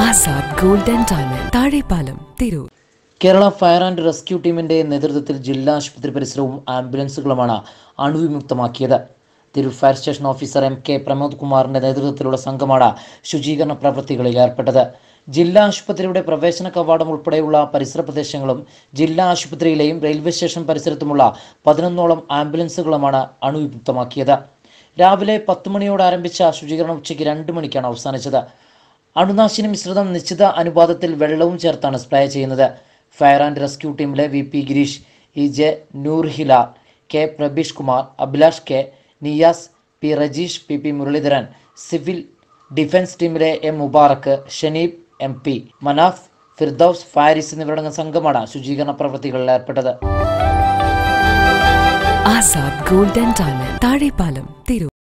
Azad gold and diamond Thazhepalam Tirur Kerala fire and rescue ടീമിന്റെ നേതൃത്വത്തിൽ ജില്ലാ ആശുപത്രി പരിസരവും ആംബുലൻസുകളുമാണ് അണുവിമുക്തമാക്കിയത് Tirur fire station officer M K Pramod കുമാറിന്റെ നേതൃത്വത്തിലുള്ള സംഘമാണ് ശുചീകരണ പ്രവൃത്തികളിൽ ഏർപ്പെട്ടത് ജില്ലാ ആശുപത്രിയുടെ പ്രവേശന കവാടം ഉൾപ്പെടെയുള്ള പരിസര പ്രദേശങ്ങളും ജില്ലാ ആശുപത്രിയിലെയും റെയിൽവേ സ്റ്റേഷൻ പരിസരത്തുമുള്ള പതിനൊന്നോളം ആംബുലൻസുകളുമാണ് അണുവിമുക്തമാക്കിയത് രാവിലെ പത്ത് മണിയോടെ ആരംഭിച്ച ശുചീകരണം ഉച്ചയ്ക്ക് രണ്ട് മണിക്കാണ് അവസാനിച്ചത് അണുനാശിനി മിശ്രിതം നിശ്ചിത അനുപാതത്തിൽ വെള്ളവും ചേർത്താണ് സ്പ്രേ ചെയ്യുന്നത് ഫയർ ആൻഡ് റെസ്ക്യൂ ടീമിലെ V P Girish E J Noor Hilal K Prabeesh Kumar Abhilash K Niyas P Rajeesh P P Muraleedharan civil defence ടീമിലെ M Mubarak Shaneeb M P Manaf Firdous Faris എന്നിവരടങ്ങുന്ന സംഘമാണ് ശുചീകരണ പ്രവൃത്തികളിൽ ഏർപ്പെട്ടത് Azad gold and diamond Thazhepalam Tirur